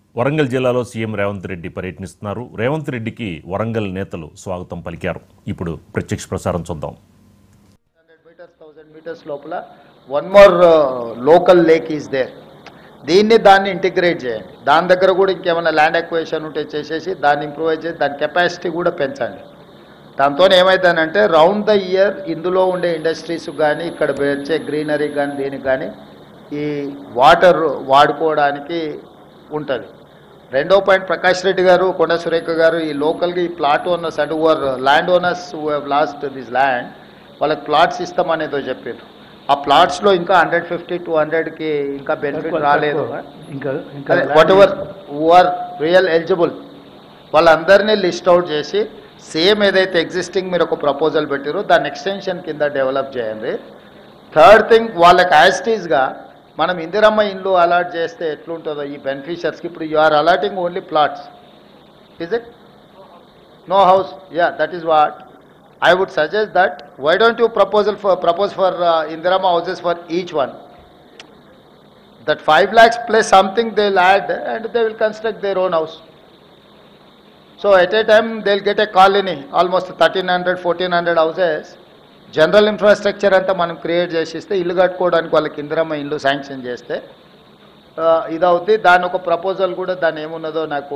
వరంగల్ జిల్లాలో సీఎం రేవంత్ రెడ్డి పర్యటిస్తున్నారు రేవంత్ రెడ్డికి వరంగల్ నేతలు స్వాగతం పలికారు ఇప్పుడు ప్రత్యక్ష ప్రసారం చూద్దాం హండ్రెడ్ మీటర్స్ థౌసండ్ మీటర్స్ లోపల one more local lake is there దీన్ని దాన్ని ఇంటిగ్రేట్ చేయండి దాని దగ్గర కూడా ఇంకేమైనా ల్యాండ్ ఎక్వేషన్ ఉంటే చేసేసి దాన్ని ఇంప్రూవైజ్ చేసి దాని కెపాసిటీ కూడా పెంచండి దాంతో ఏమవుతుందంటే రౌండ్ ద ఇయర్ ఇందులో ఉండే ఇండస్ట్రీస్ కానీ ఇక్కడ వచ్చే గ్రీనరీ కానీ దీనికి కానీ ఈ వాటర్ వాడుకోవడానికి ఉంటుంది రెండో పాయింట్ ప్రకాష్ రెడ్డి గారు కొండ సురేఖ గారు ఈ లోకల్గా ఈ ప్లాట్ ఓనర్స్ అంటే over land owners who have lost this land వాళ్ళకి ప్లాట్స్ ఇస్తాం అనేదో చెప్పారు ఆ ప్లాట్స్లో ఇంకా హండ్రెడ్ ఫిఫ్టీ టూ హండ్రెడ్కి ఇంకా బెనిఫిట్ రాలేదు ఇంకా ఇంకా అదే whatever are real eligible వాళ్ళందరినీ లిస్ట్ అవుట్ చేసి సేమ్ ఏదైతే ఎగ్జిస్టింగ్ మీరు ఒక ప్రపోజల్ పెట్టారో దాన్ని ఎక్స్టెన్షన్ కింద డెవలప్ చేయండి థర్డ్ థింగ్ వాళ్ళకి యాజిటీస్గా మనం ఇందిరమ్మ ఇండ్లు అలాట్ చేస్తే ఎట్లుంటుందో ఈ బెనిఫిషియర్స్కి ఇప్పుడు you are allotting only plots is it no house yeah that is what I would suggest that why don't you proposal for propose for Indiramma houses for each one that 5 lakhs plus something they'll add and they will construct their own house. So at a time they'll get a colony, almost 1300, 1400 houses. General infrastructure అంతా మనం create చేసిస్తే ఇల్లు కట్టుకోవడానికి వాళ్ళకి ఇందిరమ్మ ఇల్లు sanction చేస్తే ఆ, ఇదవుద్ది దాని ఒక ప్రపోజల్ కూడా దాని ఏమున్నదో నాకు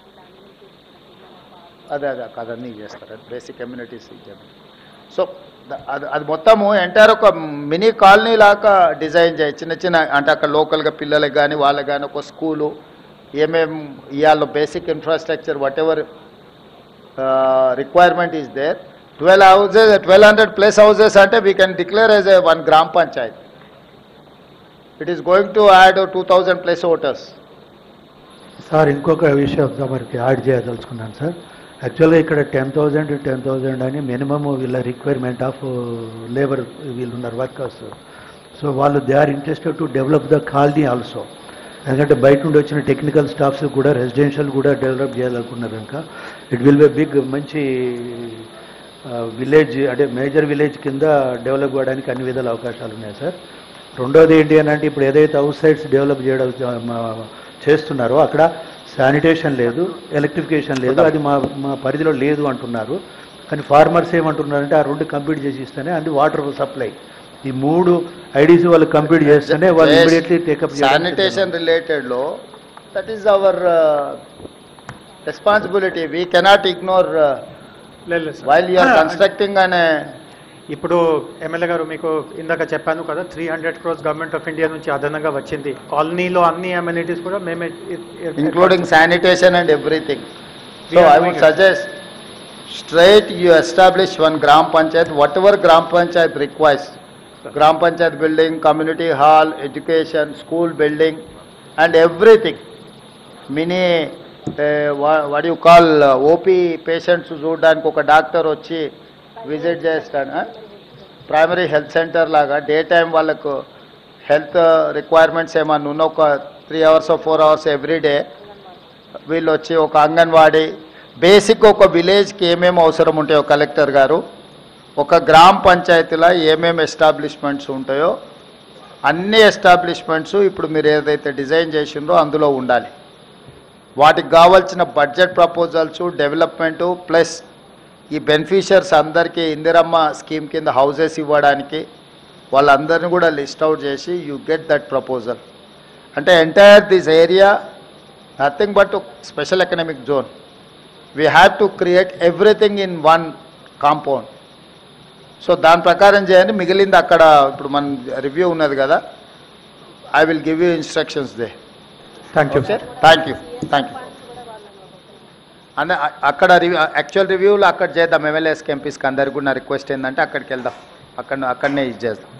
అదే అదే కదన్నీ చేస్తారు అది బేసిక్ కమ్యూనిటీస్ సో ద- అది అది మొత్తము ఎంటైర్ ఒక మినీ కాలనీ లాగా డిజైన్ చేయ చిన్న చిన్న అంటే అక్కడ లోకల్గా పిల్లలకి కానీ వాళ్ళకి కానీ ఒక స్కూలు ఏమేం ఇవాళ basic infrastructure whatever requirement is there twelve houses twelve hundred plus houses అంటే we can declare as a one gram panchayat it is going to add two thousand plus voters sir ఇంకొక విషయం తమరికి యాడ్ చేయదలుచుకున్నాను sir యాక్చువల్గా ఇక్కడ ten thousand ten thousand అని minimum వీళ్ళ requirement of labour వీళ్ళు ఉన్నారు వర్కర్స్ సో వాళ్ళు they are interested to develop the colony also ఎందుకంటే బయట నుండి వచ్చిన టెక్నికల్ స్టాఫ్స్ కూడా రెసిడెన్షియల్ కూడా డెవలప్ చేయాలనుకున్నారు కనుక ఇట్ విల్ బి బిగ్ మంచి విలేజ్ అంటే మేజర్ విలేజ్ కింద డెవలప్ అవ్వడానికి అన్ని విధాల అవకాశాలు ఉన్నాయి సార్ రెండోది ఏంటి అని అంటే ఇప్పుడు ఏదైతే అవుట్ సైడ్స్ డెవలప్ చేయడం జ- మా- చేస్తున్నారో అక్కడ శానిటేషన్ లేదు ఎలక్ట్రిఫికేషన్ లేదు అది మా మా పరిధిలో లేదు అంటున్నారు కానీ ఫార్మర్స్ ఏమంటున్నారంటే ఆ రెండు కంప్లీట్ చేసి ఇస్తేనే అండ్ వాటర్ సప్లై ఈ మూడు ఐడీసీ వాళ్ళు కంప్లీట్ చేస్తేనే వాళ్ళు ఇమీడియట్లీ టేకప్ శానిటేషన్ రిలేటెడ్లో that is our responsibility we cannot ignore లేదు లేదు సార్. వైల్ యూఆర్ కన్స్ట్రక్టింగ్ అనే ఇప్పుడు ఎమ్మెల్యే గారు మీకు ఇందాక చెప్పాను కదా three hundred crores government of India నుంచి అదనంగా వచ్చింది కాలనీలో అన్ని అమ్యూనిటీస్ కూడా మేమే ఇ- ఇ- including sanitation and everything so We are I doing would it. Suggest straight you establish one grama panchayat whatever grama panchayat requires grama panchayat building community hall education school building and everything mini what you call OP patients చూడడానికి ఒక doctor వచ్చి visit చేస్తాడు primary health centre లాగా day time వాళ్ళకు health requirements ఏమన్నా ఉన్న ఒక three hours four hours every day వీళ్ళు వచ్చి ఒక అంగన్వాడీ బేసిక్ ఒక విలేజ్కి ఏమేమి అవసరం ఉంటాయో కలెక్టర్ గారు ఒక గ్రామ పంచాయతీలో ఏమేమి ఎస్టాబ్లిష్మెంట్స్ ఉంటాయో అన్ని ఎస్టాబ్లిష్మెంట్స్ ఇప్పుడు మీరు ఏదైతే డిజైన్ చేసిండ్రో అందులో ఉండాలి వాటికి కావాల్సిన బడ్జెట్ ప్రపోజల్స్ డెవలప్మెంటు ప్లస్ ఈ బెనిఫిషియర్స్ అందరికీ ఇందిరమ్మ స్కీమ్ కింద హౌసెస్ ఇవ్వడానికి వాళ్ళందరినీ కూడా లిస్ట్ అవుట్ చేసి యూ గెట్ దట్ ప్రపోజల్ అంటే entire this area nothing but special economic zone we have to create everything in one compound so దాని ప్రకారం చేయండి మిగిలింది అక్కడ ఇప్పుడు మన రివ్యూ ఉన్నది కదా I will give you instructions they thank you sir thank you thank you అన్న అ- అక్కడ రివ్యూ యాక్చువల్ రివ్యూలో అక్కడ చేద్దాం ఎమ్మెల్యేస్కి ఎంపీస్కి అందరికి కూడా నా రిక్వెస్ట్ ఏంటంటే అక్కడికి వెళ్దాం అక్కడ అక్కడనే ఇది చేద్దాం